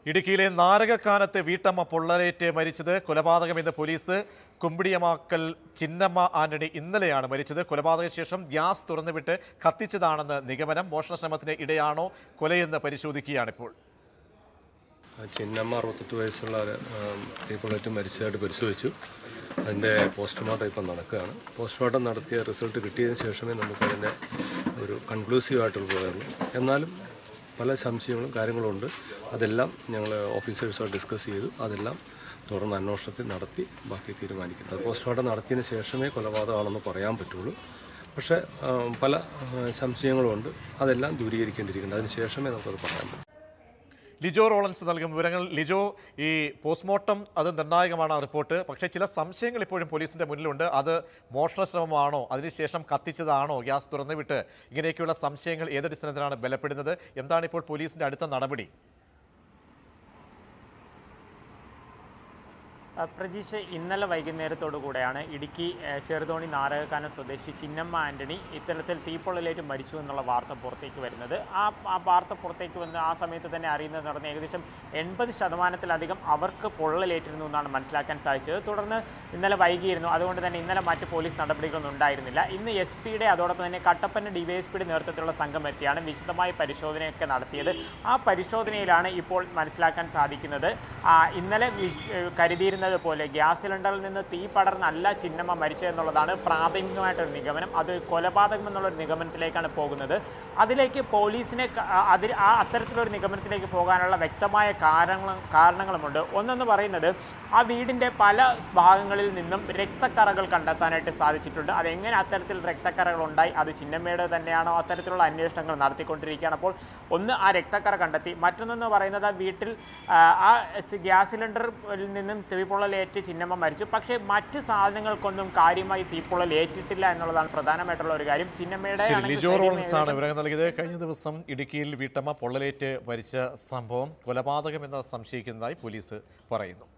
ഇടുക്കിയിലെ നാരകക്കാനത്ത് വീട്ടമ്മ പൊള്ളലേറ്റ് മരിച്ചത് കൊലപാതകമെന്ന് പോലീസ് കുമ്പിടിയമാക്കൽ ചിന്നമ്മ ആന്റണി ഇന്നലെയാണ് മരിച്ചത് കൊലപാതക ശേഷം ഗ്യാസ് തുറന്നുവിട്ട് കത്തിച്ചതാണെന്ന് നിഗമനം മോഷണശ്രമത്തിന് ഇടയാണോ കൊലയെന്ന് പരിശോധിക്കുകയാണിപ്പോൾ ചിന്നമ്മ അറുപത്തെട്ട് വയസ്സുള്ള പീപ്പിളേറ്റ് മരിച്ചതായിട്ട് പരിശോധിച്ചു അതിൻ്റെ പോസ്റ്റ്മോർട്ടം ഇപ്പം നടക്കുകയാണ് പോസ്റ്റ്മോർട്ടം നടത്തിയ റിസൾട്ട് കിട്ടിയതിന് ശേഷമേ നമുക്കതിൻ്റെ ഒരു കൺക്ലൂസീവ് ആയിട്ടുള്ള പറയുള്ളൂ എന്നാലും പല സംശയങ്ങളും കാര്യങ്ങളും ഉണ്ട് അതെല്ലാം ഞങ്ങൾ ഓഫീസേഴ്സുമായിട്ട് ഡിസ്കസ് ചെയ്തു അതെല്ലാം തുടർന്ന് അന്വേഷണത്തിൽ നടത്തി ബാക്കി തീരുമാനിക്കുന്നത് പോസ്റ്റ്മോർട്ടം നടത്തിയതിന് ശേഷമേ കൊലപാതകമാണെന്ന് പറയാൻ പറ്റുള്ളൂ പക്ഷേ ആ, പല ആ, സംശയങ്ങളുമുണ്ട് അതെല്ലാം ദൂരീകരിക്കേണ്ടിയിരിക്കുന്നത് അതിന് ശേഷമേ നമുക്കത് പറയാൻ പറ്റൂ ലിജോ റോളൻസ് നൽകും വിവരങ്ങൾ ലിജോ ഈ പോസ്റ്റ്മോർട്ടം അത് നിർണായകമാണ് ആ റിപ്പോർട്ട് പക്ഷേ ചില സംശയങ്ങൾ ഇപ്പോഴും പോലീസിന്റെ മുന്നിലുണ്ട് അത് മോഷണശ്രമമാണോ അതിനുശേഷം കത്തിച്ചതാണോ ഗ്യാസ് തുറന്നുവിട്ട് ഇങ്ങനെയൊക്കെയുള്ള സംശയങ്ങൾ ഏതടിസ്ഥാനത്തിലാണ് ബലപ്പെടുന്നത് എന്താണ് ഇപ്പോൾ പോലീസിന്റെ അടുത്ത നടപടി അഹ് പ്രജീഷ് ഇന്നലെ വൈകുന്നേരത്തോടു കൂടെയാണ് ഇടുക്കി അഹ് ചെറുതോണി നാരകക്കാനം സ്വദേശി ചിന്നമ്മ ആന്റണി ഇത്തരത്തിൽ തീപ്പൊള്ളലേറ്റ് മരിച്ചു എന്നുള്ള വാർത്ത പുറത്തേക്ക് വരുന്നത് ആ ആ വാർത്ത പുറത്തേക്ക് വന്ന് ആ സമയത്ത് തന്നെ അറിയുന്നതെന്ന് പറഞ്ഞാൽ ഏകദേശം എൺപത് ശതമാനത്തിലധികം അവർക്ക് പൊള്ളലേറ്റിരുന്നു എന്നാണ് മനസ്സിലാക്കാൻ സാധിച്ചത് തുടർന്ന് ഇന്നലെ വൈകിയിരുന്നു അതുകൊണ്ട് തന്നെ ഇന്നലെ മറ്റ് പോലീസ് നടപടികളൊന്നും ഉണ്ടായിരുന്നില്ല ഇന്ന് എസ് പിയുടെ അതോടൊപ്പം തന്നെ കട്ടപ്പന ഡിവൈഎസ്പിയുടെ നേതൃത്വത്തിലുള്ള സംഘം എത്തിയാണ് വിശദമായ പരിശോധനയൊക്കെ നടത്തിയത് ആ പരിശോധനയിലാണ് ഇപ്പോൾ മനസ്സിലാക്കാൻ സാധിക്കുന്നത് ആ, ഇന്നലെ വി- ഏഹ് കരുതിയിരുന്നത് പോലെ ഗ്യാസ് സിലിണ്ടറിൽ നിന്ന് തീ പടർന്നല്ല ചിന്നമ്മ മരിച്ചതെന്നുള്ളതാണ് പ്രാഥമികമായിട്ടൊരു നിഗമനം അത് കൊലപാതകം എന്നുള്ളൊരു നിഗമനത്തിലേക്കാണ് പോകുന്നത് അതിലേക്ക് പോലീസിനെ ക- ആ, അതിൽ ആ അത്തരത്തിലൊരു നിഗമനത്തിലേക്ക് പോകാനുള്ള വ്യക്തമായ കാരണങ്ങളും കാരണങ്ങളുമുണ്ട് ഒന്നെന്ന് പറയുന്നത് ആ വീടിൻ്റെ പല ഭാഗങ്ങളിൽ നിന്നും രക്തക്കറകൾ കണ്ടെത്താനായിട്ട് സാധിച്ചിട്ടുണ്ട് അതെങ്ങനെ അത്തരത്തിൽ രക്തക്കറകൾ ഉണ്ടായി അത് ചിന്നമ്മയുടെ തന്നെയാണോ അത്തരത്തിലുള്ള അന്വേഷണങ്ങൾ നടത്തിക്കൊണ്ടിരിക്കുകയാണ് അപ്പോൾ ഒന്ന് ആ രക്തക്കറ കണ്ടെത്തി മറ്റൊന്നെന്ന് പറയുന്നത് ആ വീട്ടിൽ ആ, ആ സ് ഗ്യാസ് സിലിണ്ടറിൽ നിന്നും തീപ്പൊള്ളലേറ്റ് ചിന്നമ്മ മരിച്ചു പക്ഷേ മറ്റ് സാധനങ്ങൾക്കൊന്നും കാര്യമായി തീപ്പൊള്ളൽ ഏറ്റിട്ടില്ല എന്നുള്ളതാണ് പ്രധാനമായിട്ടുള്ള ഒരു കാര്യം ചിന്നമ്മയുടെ ശരി ആണെങ്കിൽ ലിജോ ശരീരം റോളൻസ് ആണ് ഏകദേശം വിവരങ്ങൾ നൽകിയത് കഴിഞ്ഞ ദിവസം ഇടുക്കിയിൽ വീട്ടമ്മ പൊള്ളലേറ്റ് മരിച്ച സംഭവം കൊലപാതകമെന്ന് സംശയിക്കുന്നതായി പോലീസ് പറയുന്നു